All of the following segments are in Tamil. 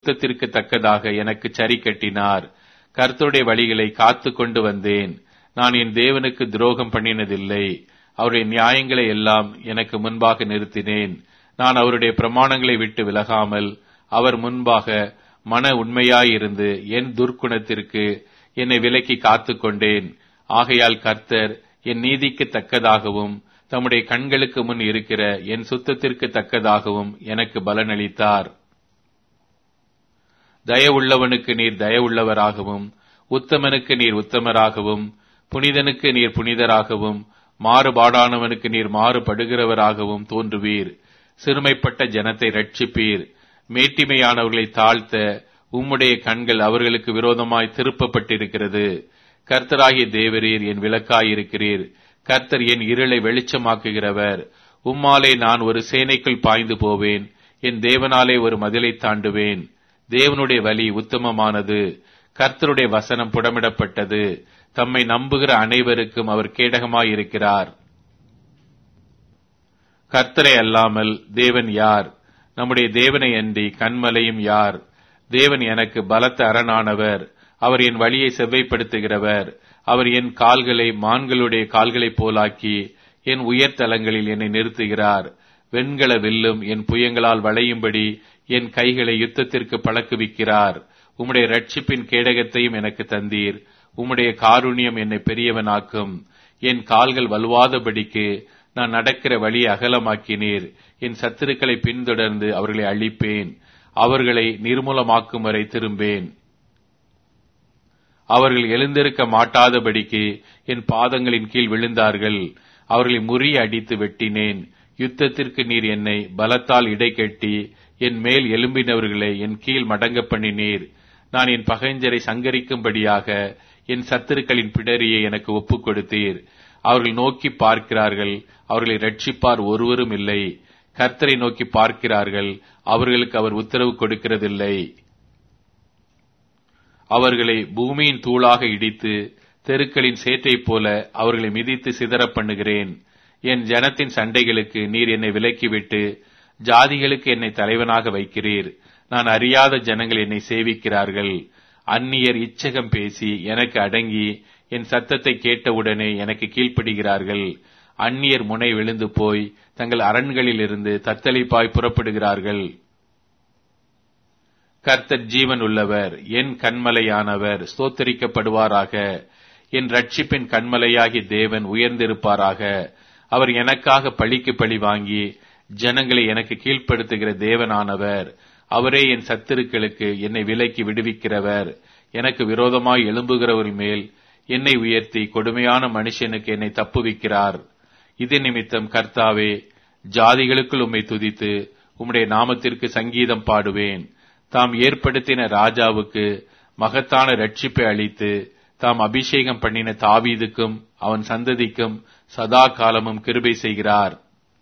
யுத்தத்திற்கு தக்கதாக எனக்கு சரி கட்டினார் கர்த்தருடைய வழிகளை காத்து கொண்டு வந்தேன் நான் என் தேவனுக்கு துரோகம் பண்ணினதில்லை அவருடைய நியாயங்களை எல்லாம் எனக்கு முன்பாக நிறுத்தினேன் நான் அவருடைய பிரமாணங்களை விட்டு விலகாமல் அவர் முன்பாக மன உண்மையாயிருந்து என் துர்க்குணத்திற்கு என்னை விலக்கி காத்து கொண்டேன் ஆகையால் கர்த்தர் என் நீதிக்கு தக்கதாகவும் தம்முடைய கண்களுக்கு முன் இருக்கிற என் சுத்தத்திற்கு தக்கதாகவும் எனக்கு பலனளித்தார் தயவுள்ளவனுக்கு நீர் தயவுள்ளவராகவும் உத்தமனுக்கு நீர் உத்தமராகவும் புனிதனுக்கு நீர் புனிதராகவும் மாறுபாடானவனுக்கு நீர் மாறுபடுகிறவராகவும் தோன்றுவீர் சிறுமைப்பட்ட ஜனத்தை ரட்சிப்பீர் மேட்டிமையானவர்களை தாழ்த்த உம்முடைய கண்கள் அவர்களுக்கு விரோதமாய் திருப்பப்பட்டிருக்கிறது கர்த்தராகிய தேவரீர் என் விளக்காயிருக்கிறீர் கர்த்தர் என் இருளை வெளிச்சமாக்குகிறவர் உம்மாலே நான் ஒரு சேனைக்குள் பாய்ந்து போவேன் என் தேவனாலே ஒரு மதிலை தாண்டுவேன் தேவனுடைய வழி உத்தமமானது கர்த்தருடைய வசனம் புடமிடப்பட்டது தம்மை நம்புகிற அனைவருக்கும் அவர் கேடகமாயிருக்கிறார் கர்த்தரை அல்லாமல் தேவன் யார் நம்முடைய தேவனை அன்றி கண்மலையும் யார் தேவன் எனக்கு பலத்த அரணானவர் அவர் என் வழியை செவ்வைப்படுத்துகிறவர் அவர் என் கால்களை மான்களுடைய கால்களைப் போலாக்கி என் உயர்தலங்களில் என்னை நிறுத்துகிறார் வெண்கல வில்லும் என் புயங்களால் வளையும்படி என் கைகளை யுத்தத்திற்கு பழக்குவிக்கிறார் உம்முடைய ரட்சிப்பின் கேடகத்தையும் எனக்கு தந்தீர் உம்முடைய காருண்யம் என்னை பெரியவனாக்கும் என் கால்கள் வலுவாதபடிக்கு நான் நடக்கிற வழி அகலமாக்கினீர் என் சத்துருக்களை பின்தொடர்ந்து அவர்களை அழிப்பேன் அவர்களை நிர்மூலமாக்கும் வரை திரும்பேன் அவர்கள் எழுந்திருக்க மாட்டாதபடிக்கு என் பாதங்களின் கீழ் விழுந்தார்கள் அவர்களை முறிய அடித்து வெட்டினேன் யுத்தத்திற்கு நீர் என்னை பலத்தால் இடைக்கட்டி என் மேல் எலும்பினவர்களை என் கீழ் மடங்க பண்ணினீர் நான் என் பகைஞ்சரை சங்கரிக்கும்படியாக என் சத்துருக்களின் பிடரியை எனக்கு ஒப்புக் கொடுத்தீர் அவர்கள் நோக்கி பார்க்கிறார்கள் அவர்களை ரட்சிப்பார் ஒருவரும் இல்லை கர்த்தரை நோக்கி பார்க்கிறார்கள் அவர்களுக்கு அவர் உத்தரவு கொடுக்கிறதில்லை அவர்களை பூமியின் தூளாக இடித்து தெருக்களின் சேற்றைப் போல அவர்களை மிதித்து சிதற பண்ணுகிறேன் என் ஜனத்தின் சண்டைகளுக்கு நீர் என்னை விலக்கிவிட்டு ஜாதிகளுக்கு என்னை தலைவனாக வைக்கிறீர் நான் அறியாத ஜனங்கள் என்னை சேவிக்கிறார்கள் அந்நியர் இச்சகம் பேசி எனக்கு அடங்கி என் சத்தத்தை கேட்டவுடனே எனக்கு கீழ்ப்படுகிறார்கள் அந்நியர் முனை விழுந்து போய் தங்கள் அரண்களிலிருந்து தத்தளிப்பாய் புறப்படுகிறார்கள் கர்த்தர் ஜீவன் உள்ளவர் என் கண்மலையானவர் ஸ்தோத்தரிக்கப்படுவாராக என் ரட்சிப்பின் கண்மலையாகி தேவன் உயர்ந்திருப்பாராக அவர் எனக்காக பழிக்கு பழி வாங்கி ஜனங்களை எனக்கு கீழ்ப்படுத்துகிற தேவனானவர் அவரே என் சத்துருக்களுக்கு என்னை விலைக்கு விடுவிக்கிறவர் எனக்கு விரோதமாய் எழும்புகிறவர் மேல் என்னை உயர்த்தி கொடுமையான மனுஷனுக்கு என்னை தப்புவிக்கிறார் இது நிமித்தம் கர்த்தாவே ஜாதிகளுக்குள் உம்மை துதித்து உம்முடைய நாமத்திற்கு சங்கீதம் பாடுவேன் தாம் ஏற்படுத்தின ராஜாவுக்கு மகத்தான ரட்சிப்பை அளித்து தாம் அபிஷேகம் பண்ணின தாவீதுக்கும் அவன் சந்ததிக்கும் சதா காலமும் கிருபை செய்கிறார்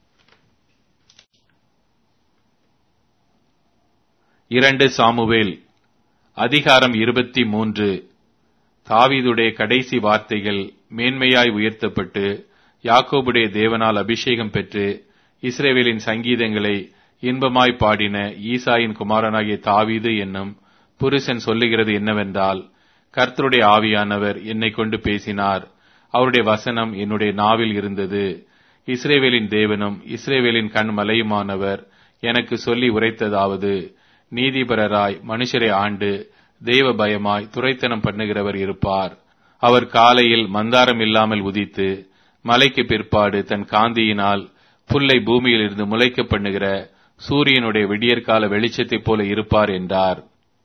இரண்டு சாமுவேல் அதிகாரம் இருபத்தி மூன்று தாவீதுடைய கடைசி வார்த்தைகள் மேன்மையாய் உயர்த்தப்பட்டு யாக்கோபுடைய தேவனால் அபிஷேகம் பெற்று இஸ்ரேவேலின் சங்கீதங்களை இன்பமாய் பாடின ஈசாயின் குமாரனாகிய தாவீது என்னும் புருஷன் சொல்லுகிறது என்னவென்றால் கர்த்தருடைய ஆவியானவர் என்னை கொண்டு பேசினார் அவருடைய வசனம் என்னுடைய நாவில் இருந்தது இஸ்ரேவேலின் தேவனும் இஸ்ரேவேலின் கண் மலையுமானவர் எனக்கு சொல்லி உரைத்ததாவது நீதிபரராய் மனுஷரை ஆண்டு தெய்வ பயமாய் துரைத்தனம் பண்ணுகிறவர் இருப்பார் அவர் காலையில் மந்தாரம் இல்லாமல் உதித்து மலைக்கு பிற்பாடு தன் காந்தியினால் புல்லை பூமியிலிருந்து முளைக்க பண்ணுகிற சூரியனுடைய விடியற்கால வெளிச்சத்தைப் போல இருப்பார் என்றார்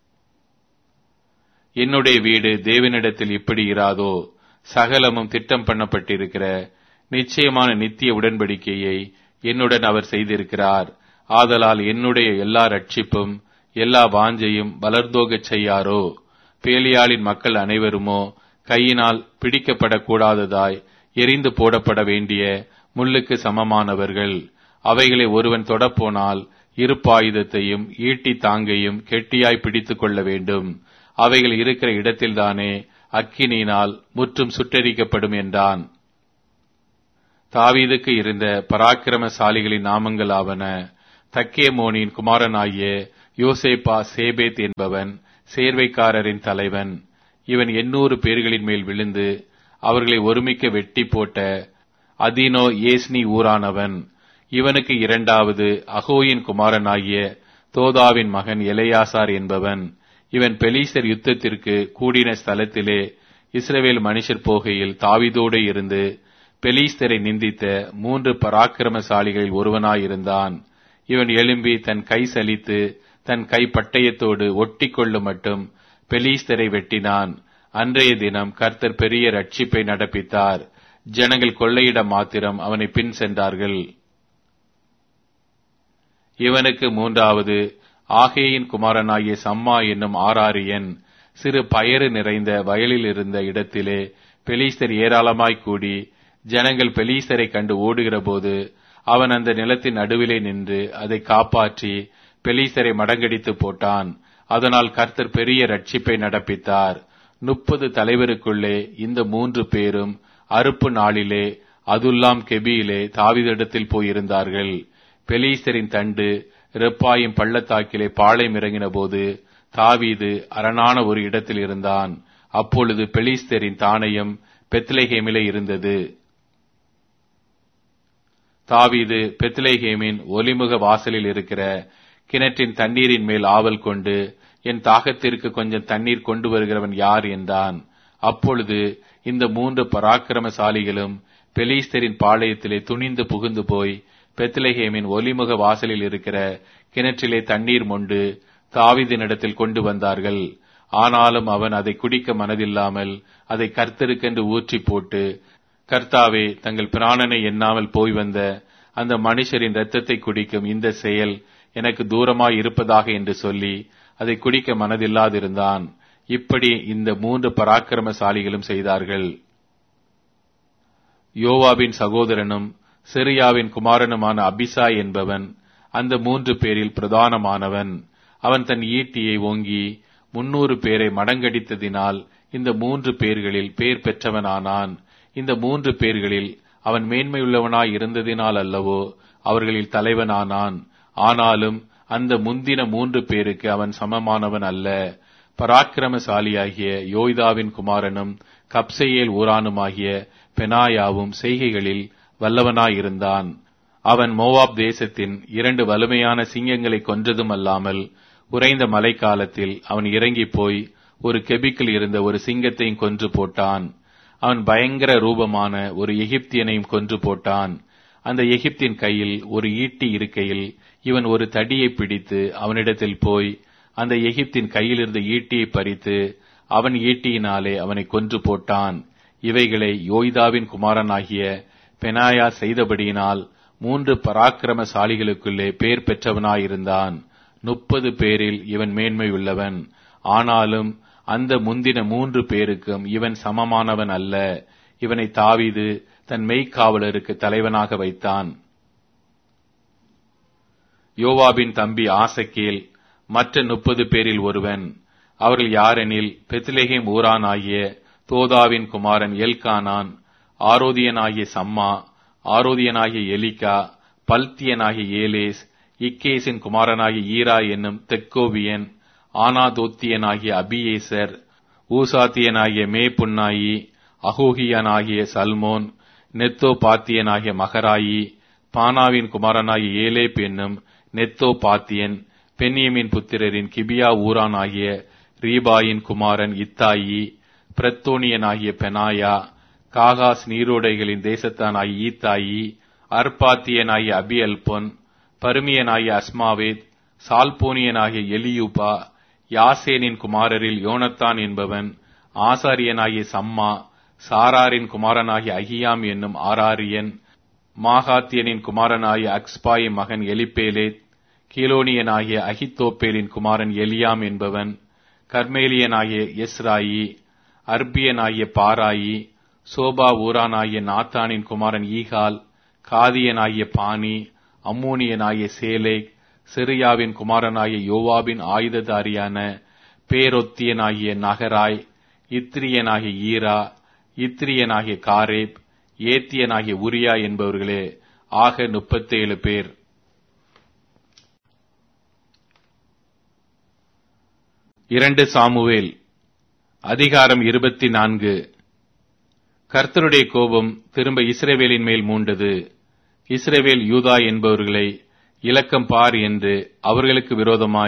என்னுடைய வீடு தேவனிடத்தில் இப்படி இராதோ சகலமும் திட்டம் பண்ணப்பட்டிருக்கிற நிச்சயமான நித்திய உடன்படிக்கையை என்னுடன் அவர் செய்திருக்கிறார் ஆதலால் என்னுடைய எல்லா ரட்சிப்பும் எல்லா வாஞ்சையும் வளர்ந்தோகச் செய்யாரோ பேலியாளின் மக்கள் அனைவருமோ கையினால் பிடிக்கப்படக்கூடாததாய் எரிந்து போடப்பட வேண்டிய முள்ளுக்கு சமமானவர்கள் அவைகளை ஒருவன் தொடப்போனால் இருப்பாயுதத்தையும் ஈட்டி தாங்கையும் கெட்டியாய் பிடித்துக் கொள்ள வேண்டும் அவைகள் இருக்கிற இடத்தில்தானே அக்கினியினால் முற்றும் சுட்டரிக்கப்படும் என்றான் தாவீதுக்கு இருந்த பராக்கிரமசாலிகளின் நாமங்கள் ஆவன தக்கேமோனின் குமாரனாகிய யோசேப்பா சேபேத் என்பவன் சேர்வைக்காரரின் தலைவன் இவன் எண்ணூறு பேர்களின் மேல் விழுந்து அவர்களை ஒருமிக்க வெட்டி போட்ட அதினோ ஏஸ்னி ஊரானவன் இவனுக்கு இரண்டாவது அகோயின் குமாரனாகிய தோதாவின் மகன் எலையாசார் என்பவன் இவன் பெலீசர் யுத்தத்திற்கு கூடின ஸ்தலத்திலே இஸ்ரவேல் மனுஷர் போகையில் தாவிதோடு இருந்து பெலீஸ்தரை நிந்தித்த மூன்று பராக்கிரமசாலிகளில் ஒருவனாயிருந்தான் இவன் எழும்பி தன் கை சலித்து தன் கை பட்டயத்தோடு ஒட்டி கொள்ளும் மட்டும் பெலீஸ்தரை வெட்டினான் அன்றைய தினம் கர்த்தர் பெரிய ரட்சிப்பை நடப்பித்தார் ஜனங்கள் கொள்ளையிட மாத்திரம் அவனை பின் சென்றார்கள் இவனுக்கு மூன்றாவது ஆகேயின் குமாரனாகிய சம்மா என்னும் ஆராரியன் சிறு பயறு நிறைந்த வயலில் இருந்த இடத்திலே பெலீஸ்தர் ஏராளமாய் கூடி ஜனங்கள் பெலீஸ்தரை கண்டு ஓடுகிற போது அவன் அந்த நிலத்தின் நடுவிலே நின்று அதை காப்பாற்றி பெலீஸ்தரை மடங்கடித்து போட்டான் அதனால் கர்த்தர் பெரிய ரட்சிப்பை நடப்பித்தார் முப்பது தலைவருக்குள்ளே இந்த மூன்று பேரும் அறுப்பு நாளிலே அதுல்லாம் கெபியிலே தாவிதிடத்தில் போயிருந்தார்கள் பெலீஸ்தரின் தண்டு ரெப்பாயும் பள்ளத்தாக்கிலே பாளையம் இறங்கின போது தாவீது அரணான ஒரு இடத்தில் இருந்தான் அப்பொழுது பெலிஸ்தரின் தானயம் பெத்லேஹேமிலே இருந்தது தாவீது பெத்லேஹேமின் ஒலிமுக வாசலில் இருக்கிற கிணற்றின் தண்ணீரின் மேல் ஆவல் கொண்டு என் தாகத்திற்கு கொஞ்சம் தண்ணீர் கொண்டு வருகிறவன் யார் என்றான் அப்பொழுது இந்த மூன்று பராக்கிரமசாலிகளும் பெலீஸ்தரின் பாளையத்திலே துணிந்து புகுந்து போய் பெத்லஹேமின் ஒலிமுக வாசலில் இருக்கிற கிணற்றிலே தண்ணீர் மொண்டு தாவிதினிடத்தில் கொண்டு வந்தார்கள் ஆனாலும் அவன் அதை குடிக்க மனதில்லாமல் அதை கர்த்தருக்கென்று ஊற்றி போட்டு கர்த்தாவே தங்கள் பிராணனை எண்ணாமல் போய் வந்த அந்த மனுஷரின் இரத்தத்தை குடிக்கும் இந்த செயல் எனக்கு தூரமாய் இருப்பதாக என்று சொல்லி அதை குடிக்க மனதில்லாதிருந்தான் இப்படி இந்த மூன்று பராக்கிரமசாலிகளும் செய்தார்கள் யோவாவின் சகோதரனும் சிரியாவின் குமாரனுமான அபிசாய் என்பவன் அந்த மூன்று பேரில் பிரதானமானவன் அவன் தன் ஈட்டியை ஓங்கி முன்னூறு பேரை மடங்கடித்ததினால் இந்த மூன்று பேர்களில் பேர் பெற்றவனானான் இந்த மூன்று பேர்களில் அவன் மேன்மையுள்ளவனாய் இருந்ததினால் அல்லவோ அவர்களில் தலைவனானான் ஆனாலும் அந்த முந்தின மூன்று பேருக்கு அவன் சமமானவன் அல்ல பராக்கிரமசாலியாகிய யோய்தாவின் குமாரனும் கப்சேயேல் ஊரானுமாகிய பெனாயாவும் செய்கைகளில் வல்லவனாயிருந்தான் அவன் மோவாப் தேசத்தின் இரண்டு வலிமையான சிங்கங்களை கொன்றதும் அல்லாமல் உறைந்த மழைக்காலத்தில் அவன் இறங்கி போய் ஒரு கெபிக்கில் இருந்த ஒரு சிங்கத்தையும் கொன்று போட்டான் அவன் பயங்கர ரூபமான ஒரு எகிப்தியனையும் கொன்று போட்டான் அந்த எகிப்தின் கையில் ஒரு ஈட்டி இருக்கையில் இவன் ஒரு தடியை பிடித்து அவனிடத்தில் போய் அந்த எகிப்தின் கையில் இருந்த ஈட்டியை பறித்து அவன் ஈட்டியினாலே அவனை கொன்று போட்டான் இவைகளை யோய்தாவின் குமாரனாகிய பெனாயா செய்தபடியினால் மூன்று பராக்கிரமசாலிகளுக்குள்ளே பேர் பெற்றவனாயிருந்தான் முப்பது பேரில் இவன் மேன்மையுள்ளவன் ஆனாலும் அந்த முந்தின மூன்று பேருக்கும் இவன் சமமானவன் அல்ல இவனை தாவிது தன் மெய்க்காவலருக்கு தலைவனாக வைத்தான் யோவாபின் தம்பி ஆசக்கேல் மற்ற முப்பது பேரில் ஒருவன் அவர்கள் யாரெனில் பெத்லேஹேம் ஊரானாகிய தோதாவின் குமாரன் எல்கானான் ஆரோதியனாகிய சம்மா ஆரோதியனாகிய எலிகா பல்தியனாகிய ஏலேஸ் இக்கேசின் குமாரனாகிய ஈரா என்னும் தெக்கோவியன் ஆனாதோத்தியனாகிய அபியேசர் ஊசாத்தியனாகிய மே புன்னாயி அகோகியனாகிய சல்மோன் நெத்தோ பாத்தியனாகிய மகராயி பானாவின் குமாரனாகிய ஏலேப் என்னும் நெத்தோ பாத்தியன் பென்யமின் புத்திரரின் கிபியா ஊரான் ஆகிய ரீபாயின் குமாரன் இத்தாயி பிரத்தோனியனாகிய பெனாயா காகாஸ் நீரோடைகளின் தேசத்தானாகிய ஈத்தாயி அர்பாத்தியனாகிய அபியல்பொன் பருமியனாகிய அஸ்மாவேத் சால்போனியனாகிய எலியூபா யாசேனின் குமாரரில் யோனத்தான் என்பவன் ஆசாரியனாகிய சம்மா சாராரின் குமாரனாகிய அகியாம் என்னும் ஆராரியன் மாகாத்தியனின் குமாரனாகிய அக்ஸ்பாயின் மகன் எலிப்பேலேத் கீலோனியனாகிய அகித்தோப்பேலின் குமாரன் எலியாம் என்பவன் கர்மேலியனாகிய எஸ்ராயி அர்பியனாகிய பாராயி சோபா ஊரானாகிய நாத்தானின் குமாரன் ஈகால் காதியனாகிய பானி அம்மோனியனாகிய சேலேக் சிரியாவின் குமாரனாகிய யோவாபின் ஆயுததாரியான பேரொத்தியனாகிய நகராய் இத்ரியனாகிய ஈரா இத்ரியனாகிய காரேப் ஏத்தியனாகிய உரியா என்பவர்களே ஆக முப்பத்தேழு பேர் இரண்டு சாமுவேல் அதிகாரம் இருபத்தி நான்கு கர்த்தருடைய கோபம் திரும்ப இஸ்ரவேலின் மேல் மூண்டது இஸ்ரவேல் யூதா என்பவர்களை இலக்கம் பார் என்று அவர்களுக்கு விரோதமாய்